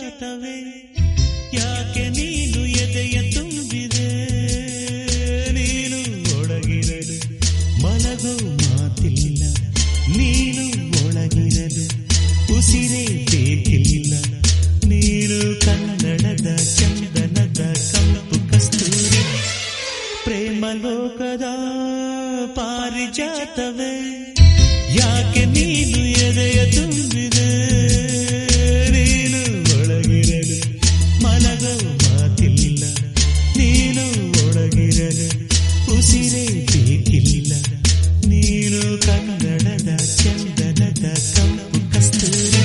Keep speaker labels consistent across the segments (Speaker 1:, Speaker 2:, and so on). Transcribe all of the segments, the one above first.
Speaker 1: ಪಾರಿಜಾತವೇ ಯಾಕೆ ನೀನು ಎದೆಯ ತುಂಬಿದೆ ನೀನು ಒಳಗಿರಲು ಮಲಗೋ ಮಾತಿಲ್ಲ ನೀನು ಒಳಗಿರಲು ಉಸಿರೇ ಬೇಕಿಲ್ಲ ನೀನು ಕನ್ನಡದ ಚಂದನದ ಕಂಪು ಕಸ್ತೂರಿ ಪ್ರೇಮ ಲೋಕದ ಪಾರಿಜಾತವೇ ಯಾಕೆ ನೀನು ಎದೆಯ ತುಂಬಿದೆ ನೀನು ಒಳಗಿರಲು ಮಲಗೋ ಮಾತಿಲ್ಲ ನೀನು ಒಳಗಿರಲು ಉಸಿರೇ ಬೇಕಿಲ್ಲ ನೀನು ಕನ್ನಡದ ಚಂದನದ ಕಂಪು ಕಸ್ತೂರಿ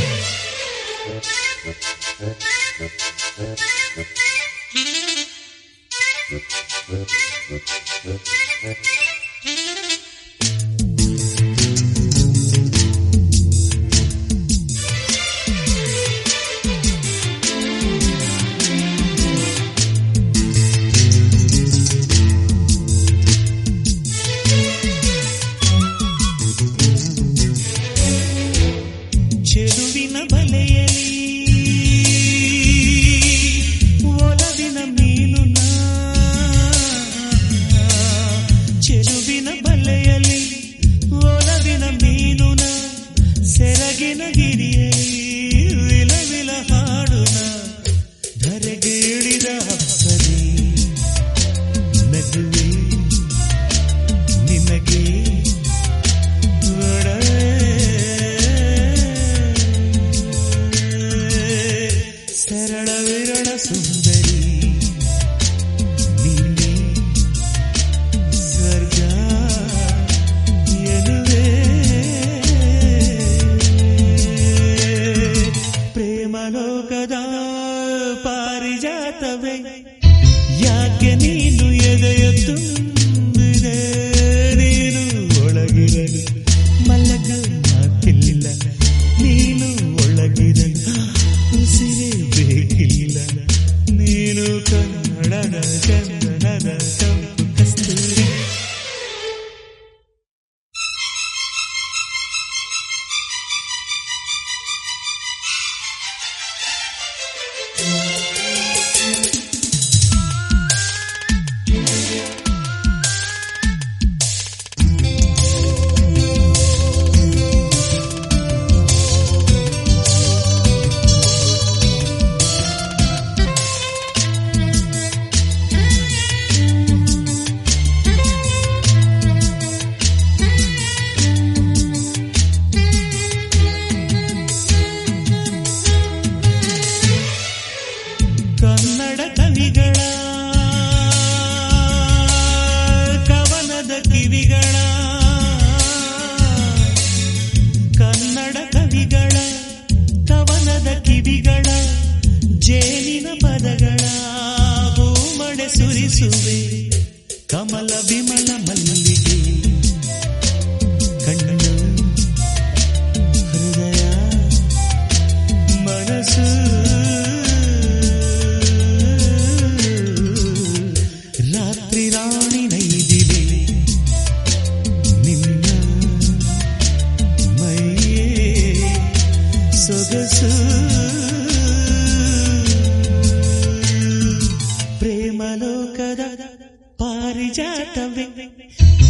Speaker 1: ಚೆಲುವಿನ ಬಲೆಯಲಿ ಒಲವಿನ ಮೀನು ನಾ. ಚೆಲುವಿನ ಬಲೆಯಲಿ ಒಲವಿನ ಮೀನು ನಾ. ಸೆರಗಿನ ಗಿರಿಯಲಿ ವಿಲ ವಿಲ ಹಾಡುನ ಧರೆಗೆ ಇಳಿದ ಅಪ್ಸರಿ ನಗುವೆ ನಿನಗೆ ಸರಳ ವಿರಳ ಸುಂದರಿ ನೀನೆ ಸ್ವರ್ಗ ಎನ್ನುವೆ ಪ್ರೇಮ ಲೋಕದ ಪಾರಿಜಾತವೇ ಯಾಕೆ ನೀನು ಎದೆಯ ತುಂಬಿದೆ ನೀನು ಒಳಗಿರಲು ಮಲಗ ಮಾತಿಲ್ಲ ನೀನು ಒಳಗಿರಲು ಉಸಿರೇ ಬೇಕಿಲ್ಲ ನೀನು ಕನ್ನಡದ ಚಂದನದ ಕಂಪು ಕಸ್ತೂರಿ ಕನ್ನಡ ಕವಿಗಳ ಕವನದ ಕಿವಿಗಳ ಕನ್ನಡ ಕವಿಗಳ ಕವನದ ಕಿವಿಗಳ ಜೇನಿನ ಪದಗಳ ಹೂಮಳೆ ಸುರಿಸುವೆ ಕಮಲ ವಿಮಲ ಮಲ್ಲಿಗೆ ಕಣ್ಣು ಹೃದಯ ಮನಸ್ಸು ರಾತ್ರಿ ರಾಣಿ ನೈದಿಲೆ ನಿನ್ನ ಮೈಯೇ ಸೊಗಸು ಪ್ರೇಮ ಲೋಕದ ಪಾರಿಜಾತವೇ